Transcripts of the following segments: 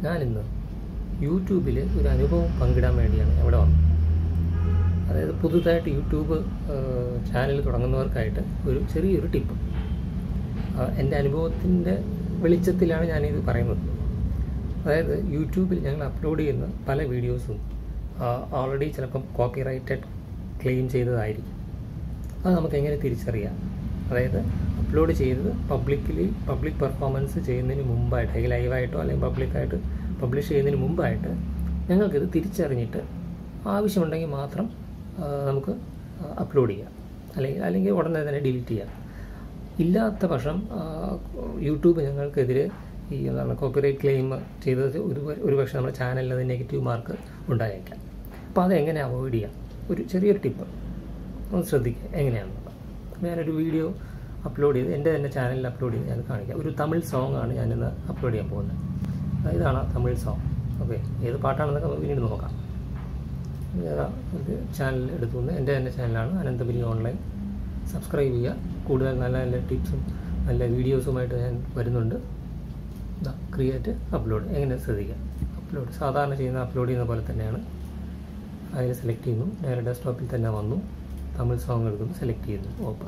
ഞാനിന്ന് യൂട്യൂബിൽ ഒരു അനുഭവം പങ്കിടാൻ വേണ്ടിയാണ് ഇവിടെ വന്നത് അതായത് പുതുതായിട്ട് യൂട്യൂബ് ചാനൽ തുടങ്ങുന്നവർക്കായിട്ട് ഒരു ചെറിയൊരു ടിപ്പ് എൻ്റെ അനുഭവത്തിൻ്റെ വെളിച്ചത്തിലാണ് ഞാനിത് പറയുന്നത് അതായത് യൂട്യൂബിൽ ഞങ്ങൾ അപ്ലോഡ് ചെയ്യുന്ന പല വീഡിയോസും ഓൾറെഡി ചിലപ്പം കോപ്പിറൈറ്റഡ് ക്ലെയിം ചെയ്തതായിരിക്കും അത് നമുക്ക് എങ്ങനെ തിരിച്ചറിയാം അതായത് അപ്ലോഡ് ചെയ്തത് പബ്ലിക്കലി പബ്ലിക് പെർഫോമൻസ് ചെയ്യുന്നതിന് മുമ്പായിട്ട് അല്ലെങ്കിൽ ലൈവായിട്ടോ അല്ലെങ്കിൽ പബ്ലിക്കായിട്ട് പബ്ലിഷ് ചെയ്യുന്നതിന് മുമ്പായിട്ട് ഞങ്ങൾക്കിത് തിരിച്ചറിഞ്ഞിട്ട് ആവശ്യമുണ്ടെങ്കിൽ മാത്രം ആ, നമുക്ക് അപ്ലോഡ് ചെയ്യാം അല്ലെങ്കിൽ അല്ലെങ്കിൽ ഉടനെ തന്നെ ഡിലീറ്റ് ചെയ്യാം ഇല്ലാത്ത പക്ഷം ആ, യൂട്യൂബ് ഞങ്ങൾക്കെതിരെ ഈ എന്താണ് കോപ്പിറൈറ്റ് ക്ലെയിം ചെയ്തത് ഒരു ഒരു പക്ഷേ നമ്മുടെ ചാനലിൽ അത് നെഗറ്റീവ് മാർക്ക് ഉണ്ടായേക്കാം അപ്പോൾ അതെങ്ങനെ അവോയ്ഡ് ചെയ്യാം ഒരു ചെറിയൊരു ടിപ്പ് ഒന്ന് ശ്രദ്ധിക്കുക എങ്ങനെയാണെന്നുള്ളത് അപ്പോൾ ഞാനൊരു വീഡിയോ അപ്ലോഡ് ചെയ്ത് എൻ്റെ തന്നെ ചാനലിൽ അപ്ലോഡ് ചെയ്ത് ഞാൻ കാണിക്കാം ഒരു തമിഴ് സോങ് ആണ് ഞാനിന്ന് അപ്ലോഡ് ചെയ്യാൻ പോകുന്നത് അതായത് ഇതാണ് ആ തമിഴ് സോങ് ഓക്കെ ഏത് പാട്ടാണെന്നൊക്കെ നമുക്ക് പിന്നീട് നോക്കാം ഏതാ ഒരു ചാനൽ എടുത്തുകൊണ്ട് എൻ്റെ തന്നെ ചാനലാണ് അനന്തപുരി ഓൺലൈൻ സബ്സ്ക്രൈബ് ചെയ്യുക കൂടുതൽ നല്ല നല്ല ടിപ്സും നല്ല വീഡിയോസുമായിട്ട് ഞാൻ വരുന്നുണ്ട് ഇതാ ക്രിയേറ്റ് അപ്ലോഡ് എങ്ങനെ ശ്രദ്ധിക്കുക അപ്ലോഡ് സാധാരണ ചെയ്യുന്ന അപ്ലോഡ് ചെയ്യുന്ന പോലെ തന്നെയാണ് അതിൽ സെലക്ട് ചെയ്യുന്നു നേരെ ഡെസ്ക്ടോപ്പിൽ തന്നെ വന്നു തമിഴ് സോങ് എടുക്കുന്നു സെലക്ട് ചെയ്യുന്നു ഓപ്പൺ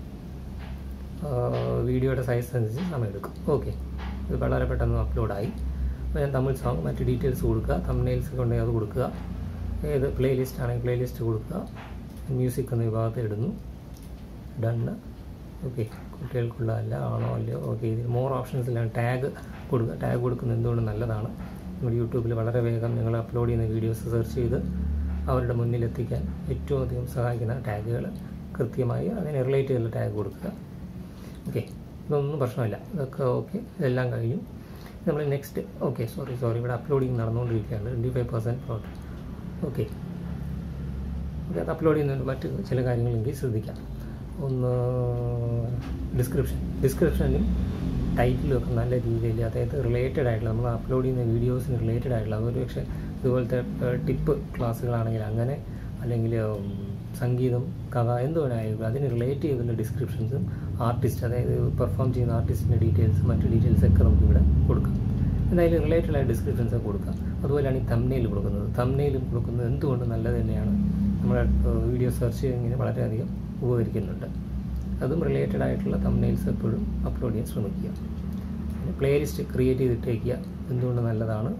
വീഡിയോയുടെ സൈസ് അനുസരിച്ച് സമയമെടുക്കും ഓക്കെ ഇത് വളരെ പെട്ടെന്ന് അപ്ലോഡായി അപ്പോൾ ഞാൻ തമിഴ് സോങ് മറ്റ് ഡീറ്റെയിൽസ് കൊടുക്കുക തമിഴ്നെയിൽസ് ഒക്കെ ഉണ്ടെങ്കിൽ അത് കൊടുക്കുക ഏത് പ്ലേലിസ്റ്റ് ആണെങ്കിൽ പ്ലേലിസ്റ്റ് കൊടുക്കുക മ്യൂസിക് എന്ന വിഭാഗത്തിൽ ഇടുന്നു ഡണ്ണ് ഓക്കെ കുട്ടികൾക്കുള്ളതല്ല ആണോ അല്ലയോ ഓക്കെ ഇതിൽ മോർ ഓപ്ഷൻസിലാണ് ടാഗ് കൊടുക്കുക ടാഗ് കൊടുക്കുന്നത് എന്തുകൊണ്ട് നല്ലതാണ് നമ്മുടെ യൂട്യൂബിൽ വളരെ വേഗം നിങ്ങൾ അപ്ലോഡ് ചെയ്യുന്ന വീഡിയോസ് സെർച്ച് ചെയ്ത് അവരുടെ മുന്നിൽ എത്തിക്കാൻ ഏറ്റവും അധികം സഹായിക്കുന്ന ടാഗുകൾ കൃത്യമായി അതിനെ റിലേറ്റ് ചെയ്തുള്ള ടാഗ് കൊടുക്കുക ഓക്കെ ഇതൊന്നും പ്രശ്നമില്ല ഇതൊക്കെ ഓക്കെ ഇതെല്ലാം കഴിഞ്ഞു നമ്മൾ നെക്സ്റ്റ് ഓക്കെ സോറി സോറി ഇവിടെ അപ്ലോഡിങ് നടന്നുകൊണ്ടിരിക്കുകയാണ് twenty five percent float okay okay അത് അപ്ലോഡ് ചെയ്യുന്നതിന് മറ്റ് ചില കാര്യങ്ങളെങ്കിൽ ശ്രദ്ധിക്കാം ഒന്ന് ഡിസ്ക്രിപ്ഷൻ ഡിസ്ക്രിപ്ഷനിലും ടൈറ്റിലും ഒക്കെ നല്ല രീതിയിൽ അതായത് റിലേറ്റഡ് ആയിട്ടുള്ള നമ്മൾ അപ്ലോഡ് ചെയ്യുന്ന വീഡിയോസിന് റിലേറ്റഡ് ആയിട്ടുള്ള അതൊരു പക്ഷേ ഇതുപോലത്തെ ടിപ്പ് ക്ലാസ്സുകളാണെങ്കിൽ അങ്ങനെ അല്ലെങ്കിൽ ഉം, സംഗീതം കഥ എന്ത് വേണമായിരിക്കും അതിന് റിലേറ്റ് ചെയ്തുള്ള ഡിസ്ക്രിപ്ഷൻസും ആർട്ടിസ്റ്റ് അതായത് പെർഫോം ചെയ്യുന്ന ആർട്ടിസ്റ്റിൻ്റെ ഡീറ്റെയിൽസ് മറ്റ് ഡീറ്റെയിൽസ് ഒക്കെ നമുക്ക് ഇവിടെ കൊടുക്കാം എന്തായാലും റിലേറ്റഡ് ആയ ഡിസ്ക്രിപ്ഷൻസ് ഒക്കെ കൊടുക്കാം അതുപോലെയാണ് ഈ തമ്നെയിൽ കൊടുക്കുന്നത് തമ്നെയിൽ കൊടുക്കുന്നത് എന്തുകൊണ്ട് നല്ലത് തന്നെയാണ് നമ്മുടെ വീഡിയോ സെർച്ച് ചെയ്യുന്നതിന് വളരെയധികം ഉപകരിക്കുന്നുണ്ട് അതും റിലേറ്റഡ് ആയിട്ടുള്ള തമ്നെയിൽസ് എപ്പോഴും അപ്ലോഡ് ചെയ്യാൻ ശ്രമിക്കുക പിന്നെ പ്ലേലിസ്റ്റ് ക്രിയേറ്റ് ചെയ്തിട്ടേക്കുക എന്തുകൊണ്ട് നല്ലതാണ്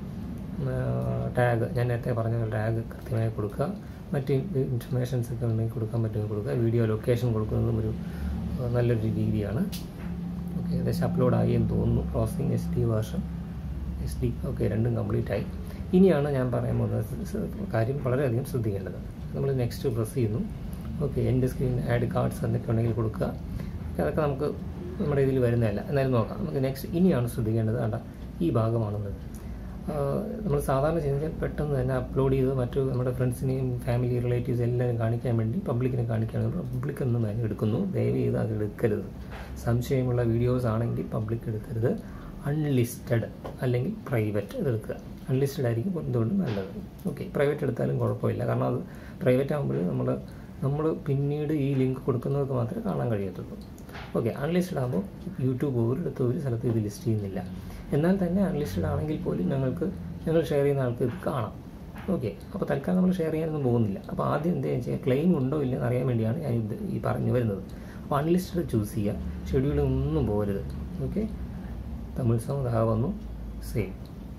ടാഗ് ഞാൻ നേരത്തെ പറഞ്ഞ ടാഗ് കൃത്യമായി കൊടുക്കുക മറ്റ് ഇൻഫർമേഷൻസ് ഒക്കെ ഉണ്ടെങ്കിൽ കൊടുക്കാൻ പറ്റുമെങ്കിൽ കൊടുക്കുക വീഡിയോ ലൊക്കേഷൻ കൊടുക്കുന്നതും ഒരു ആ, നല്ലൊരു രീതിയാണ് ഓക്കെ ഏകദേശം അപ്ലോഡ് ആയി എന്ന് തോന്നുന്നു processing S D version S D okay രണ്ടും കംപ്ലീറ്റ് ആയി ഇനിയാണ് ഞാൻ പറയാൻ പോകുന്നത് സ- സ- കാര്യം വളരെയധികം ശ്രദ്ധിക്കേണ്ടത് നമ്മൾ നെക്സ്റ്റ് പ്രസ് ചെയ്യുന്നു ഓക്കെ എൻ്റെ സ്ക്രീൻ ആഡ് കാർഡ്സ് എന്നൊക്കെ ഉണ്ടെങ്കിൽ കൊടുക്കുക ഓക്കെ, അതൊക്കെ നമുക്ക് നമ്മുടെ ഇതിൽ വരുന്നതല്ല എന്നാലും നോക്കാം നമുക്ക് നെക്സ്റ്റ് ഇനിയാണ് ശ്രദ്ധിക്കേണ്ടത് വേണ്ട ഈ ഭാഗമാണെന്നത് നമ്മൾ സാധാരണ ചെയ്യുന്നത് പെട്ടെന്ന് തന്നെ അപ്ലോഡ് ചെയ്ത് മറ്റു നമ്മുടെ ഫ്രണ്ട്സിനെയും ഫാമിലി റിലേറ്റീവ്സ് എല്ലാവരും കാണിക്കാൻ വേണ്ടി പബ്ലിക്കിനെ കാണിക്കുകയാണെങ്കിൽ പബ്ലിക് എന്ന് തന്നെ എടുക്കുന്നു ദയവ് ചെയ്ത് അത് എടുക്കരുത് സംശയമുള്ള വീഡിയോസ് ആണെങ്കിൽ പബ്ലിക് എടുക്കരുത് അൺലിസ്റ്റഡ് അല്ലെങ്കിൽ പ്രൈവറ്റ് ഇതെടുക്കുക അൺലിസ്റ്റഡ് ആയിരിക്കും എന്തുകൊണ്ടും നല്ലത് ഓക്കെ പ്രൈവറ്റ് എടുത്താലും കുഴപ്പമില്ല കാരണം അത് പ്രൈവറ്റ് ആകുമ്പോൾ നമ്മൾ നമ്മൾ പിന്നീട് ഈ ലിങ്ക് കൊടുക്കുന്നവർക്ക് മാത്രമേ കാണാൻ കഴിയത്തുള്ളൂ ഓക്കെ അൺലിസ്റ്റഡ് ആകുമ്പോൾ യൂട്യൂബ് ഒരിടത്തും ഒരു സ്ഥലത്ത് ഇത് ലിസ്റ്റ് ചെയ്യുന്നില്ല എന്നാൽ തന്നെ അൺലിസ്റ്റഡ് ആണെങ്കിൽ പോലും ഞങ്ങൾക്ക് ഞങ്ങൾ ഷെയർ ചെയ്യുന്ന ആൾക്ക് ഇത് കാണാം ഓക്കെ അപ്പോൾ തൽക്കാലം നമ്മൾ ഷെയർ ചെയ്യാനൊന്നും പോകുന്നില്ല അപ്പോൾ ആദ്യം എന്ത് ചെയ്യുക ക്ലെയിം ഉണ്ടോ ഇല്ലെന്ന് അറിയാൻ വേണ്ടിയാണ് ഞാൻ ഇത് ഈ പറഞ്ഞു വരുന്നത് അപ്പോൾ അൺലിസ്റ്റഡ് ചൂസ് ചെയ്യുക ഷെഡ്യൂളിൽ ഒന്നും പോകരുത് ഓക്കെ തമിഴ് സോങ് ദാ വന്നു സേവ്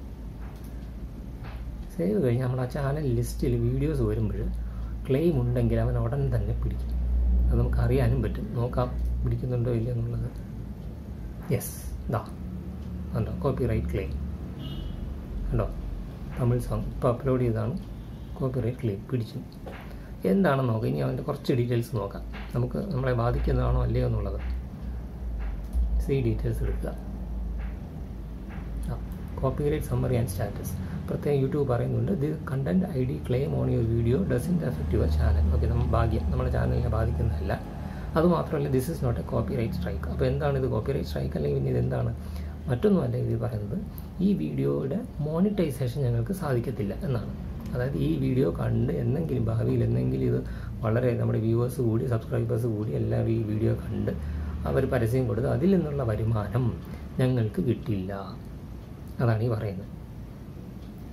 സേവ് കഴിഞ്ഞ് നമ്മുടെ ആ ചാനൽ ലിസ്റ്റിൽ വീഡിയോസ് വരുമ്പോൾ ക്ലെയിം ഉണ്ടെങ്കിൽ അവൻ ഉടൻ തന്നെ പിടിക്കും അത് നമുക്ക് അറിയാനും പറ്റും നോക്കാം പിടിക്കുന്നുണ്ടോ ഇല്ലയോ എന്നുള്ളത് യെസ് ദാ ഉണ്ടോ കോപ്പി റൈറ്റ് ക്ലെയിം ഉണ്ടോ തമിഴ് സോങ് ഇപ്പോൾ അപ്ലോഡ് ചെയ്താണ് കോപ്പി റൈറ്റ് ക്ലെയിം പിടിച്ചു എന്താണെന്ന് നോക്കാം ഇനി അവൻ്റെ കുറച്ച് ഡീറ്റെയിൽസ് നോക്കാം നമുക്ക് നമ്മളെ ബാധിക്കുന്നതാണോ അല്ലയോ എന്നുള്ളത് സി ഡീറ്റെയിൽസ് എടുക്കുക കോപ്പിറൈറ്റ് സമ്മറി ആൻഡ് സ്റ്റാറ്റസ് പ്രത്യേകം യൂട്യൂബ് പറയുന്നുണ്ട് the content I D claim on your video doesn't affect your channel okay നമ്മൾ ഭാഗ്യം നമ്മുടെ ചാനലിനെ ബാധിക്കുന്നതല്ല അതുമാത്രമല്ല this is not a copyright strike അപ്പോൾ എന്താണ് ഇത് കോപ്പി റൈറ്റ് സ്ട്രൈക്ക് അല്ലെങ്കിൽ പിന്നെ ഇതെന്താണ് മറ്റൊന്നുമല്ല ഇത് പറയുന്നത് ഈ വീഡിയോയുടെ മോണിറ്റൈസേഷൻ ഞങ്ങൾക്ക് സാധിക്കത്തില്ല എന്നാണ് അതായത് ഈ വീഡിയോ കണ്ട് എന്നെങ്കിലും ഭാവിയിൽ എന്നെങ്കിലും ഇത് വളരെ നമ്മുടെ വ്യൂവേഴ്സ് കൂടി സബ്സ്ക്രൈബേഴ്സ് കൂടി എല്ലാവരും ഈ വീഡിയോ കണ്ട് അവർ പരസ്യം കൊടുത്ത് അതിൽ നിന്നുള്ള വരുമാനം ഞങ്ങൾക്ക് കിട്ടില്ല അതാണ് ഈ പറയുന്നത്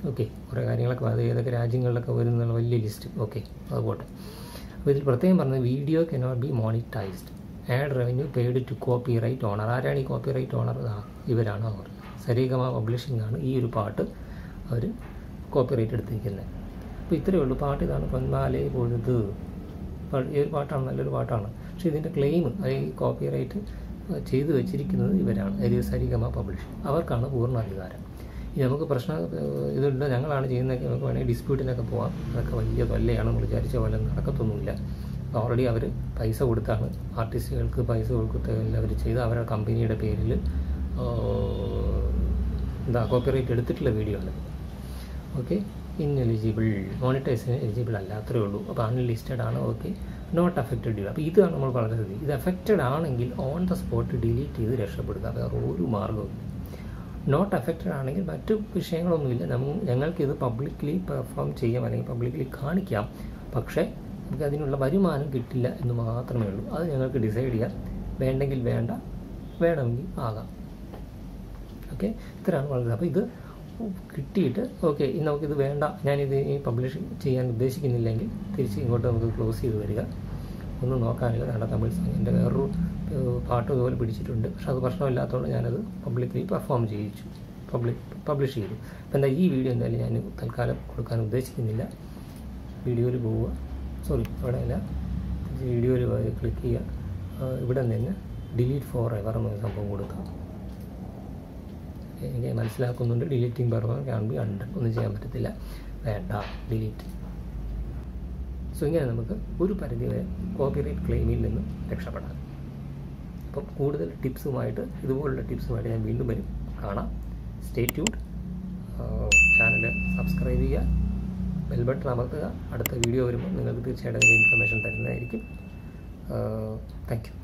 ഓക്കെ കുറേ കാര്യങ്ങളൊക്കെ അത് ഏതൊക്കെ രാജ്യങ്ങളിലൊക്കെ വരുന്നുള്ള വലിയ ലിസ്റ്റ് ഓക്കെ അത് പോട്ടെ അപ്പോൾ ഇതിൽ പ്രത്യേകം പറഞ്ഞത് video cannot be monetized ad revenue paid to copyright owner ആരാണ് ഈ കോപ്പി റൈറ്റ് ഓണർ ഇവരാണ് അവർ സരിഗമ പബ്ലിഷിംഗ് ആണ് ഈ ഒരു പാട്ട് അവർ കോപ്പി റൈറ്റ് എടുത്തിരിക്കുന്നത് അപ്പോൾ ഇത്രയേ ഉള്ളൂ പാട്ട് ഇതാണ് പൊന്മാലേ പൊഴുത് പ- ഈ ഒരു പാട്ടാണ് നല്ലൊരു പാട്ടാണ് പക്ഷേ ഇതിൻ്റെ ക്ലെയിം ഈ കോപ്പി റൈറ്റ് ചെയ്തു വെച്ചിരിക്കുന്നത് ഇവരാണ് അതായത് സരിഗമ പബ്ലിഷിംഗ് അവർക്കാണ് പൂർണ്ണ അധികാരം ഇനി നമുക്ക് പ്രശ്നം ഏഹ്, ഇതുണ്ട് ഞങ്ങളാണ് ചെയ്യുന്നതൊക്കെ നമുക്ക് വേണമെങ്കിൽ ഡിസ്പ്യൂട്ടിനൊക്കെ പോവാം അതൊക്കെ വലിയ തൊല്ലയാണ് നമ്മൾ വിചാരിച്ച പോലെ നടക്കത്തൊന്നുമില്ല ഓൾറെഡി അവർ പൈസ കൊടുത്താണ് ആർട്ടിസ്റ്റുകൾക്ക് പൈസ കൊടുത്ത് അവർ ചെയ്ത് അവരുടെ കമ്പനിയുടെ പേരിൽ എന്താ കോപ്പിറൈറ്റ് എടുത്തിട്ടുള്ള വീഡിയോ ആണ് ഓക്കെ ഇൻഎലിജിബിൾ മോണിറ്റൈസിന് എലിജിബിൾ അല്ല അത്രേ ഉള്ളൂ അപ്പോൾ അൺലിസ്റ്റഡ് ആണ് ഓക്കെ നോട്ട് അഫക്റ്റഡ് ഡ്യൂ അപ്പോൾ ഇതാണ് നമ്മൾ പറഞ്ഞത് ഇത് അഫക്റ്റഡ് ആണെങ്കിൽ ഓൺ ദ സ്പോട്ട് ഡിലീറ്റ് ചെയ്ത് രക്ഷപ്പെടുക വേറെ ഒരു മാർഗ്ഗവും നോട്ട് അഫക്റ്റഡ് ആണെങ്കിൽ മറ്റു വിഷയങ്ങളൊന്നുമില്ല നമ്മ ഞങ്ങൾക്കിത് പബ്ലിക്കലി പെർഫോം ചെയ്യാം അല്ലെങ്കിൽ പബ്ലിക്കലി കാണിക്കാം പക്ഷേ നമുക്ക് അതിനുള്ള വരുമാനം കിട്ടില്ല എന്ന് മാത്രമേ ഉള്ളൂ അത് ഞങ്ങൾക്ക് ഡിസൈഡ് ചെയ്യാം വേണ്ടെങ്കിൽ വേണ്ട വേണമെങ്കിൽ ആകാം ഓക്കെ ഇത്രയാണ് വളരെ അപ്പോൾ ഇത് കിട്ടിയിട്ട് ഓക്കെ നമുക്കിത് വേണ്ട ഞാനിത് ഈ പബ്ലിഷ് ചെയ്യാൻ ഉദ്ദേശിക്കുന്നില്ലെങ്കിൽ തിരിച്ച് ഇങ്ങോട്ട് നമുക്ക് ക്ലോസ് ചെയ്ത് വരിക ഒന്നും നോക്കാനില്ല നമ്മുടെ തമിഴ് സോങ്ങിൻ്റെ വേറൊരു ഏഹ്, പാട്ട് ഇതുപോലെ പിടിച്ചിട്ടുണ്ട് പക്ഷെ അത് പ്രശ്നമില്ലാത്തതുകൊണ്ട് ഞാനത് പബ്ലിക്കലി പെർഫോം ചെയ്യിച്ചു പബ്ലിക് പബ്ലിഷ് ചെയ്തു അപ്പോൾ എന്താ ഈ വീഡിയോ എന്തായാലും ഞാൻ തൽക്കാലം കൊടുക്കാൻ ഉദ്ദേശിക്കുന്നില്ല വീഡിയോയിൽ പോവുക സോറി അവിടെ അല്ല വീഡിയോയിൽ ക്ലിക്ക് ചെയ്യുക ആ, ഇവിടെ നിന്ന് ഡിലീറ്റ് ഫോർ എവർ എന്നൊരു സംഭവം കൊടുക്കുക എനിക്ക് മനസ്സിലാക്കുന്നുണ്ട് deleting perform can be under ഒന്നും ചെയ്യാൻ പറ്റത്തില്ല വേണ്ട ഡിലീറ്റ് സോ ഇങ്ങനെ നമുക്ക് ഒരു പരിധി വരെ കോപ്പിറൈറ്റ് ക്ലെയിമിൽ നിന്ന് രക്ഷപ്പെടാം അപ്പം കൂടുതൽ ടിപ്സുമായിട്ട് ഇതുപോലുള്ള ടിപ്സുമായിട്ട് ഞാൻ വീണ്ടും വരും കാണാം സ്റ്റേ ട്യൂഡ് ചാനൽ സബ്സ്ക്രൈബ് ചെയ്യുക ബെൽ ബട്ടൺ അമർത്തുക അടുത്ത വീഡിയോ വരുമ്പോൾ നിങ്ങൾക്ക് തീർച്ചയായിട്ടും അതിൻ്റെ ഇൻഫർമേഷൻ തരുന്നതായിരിക്കും താങ്ക് യു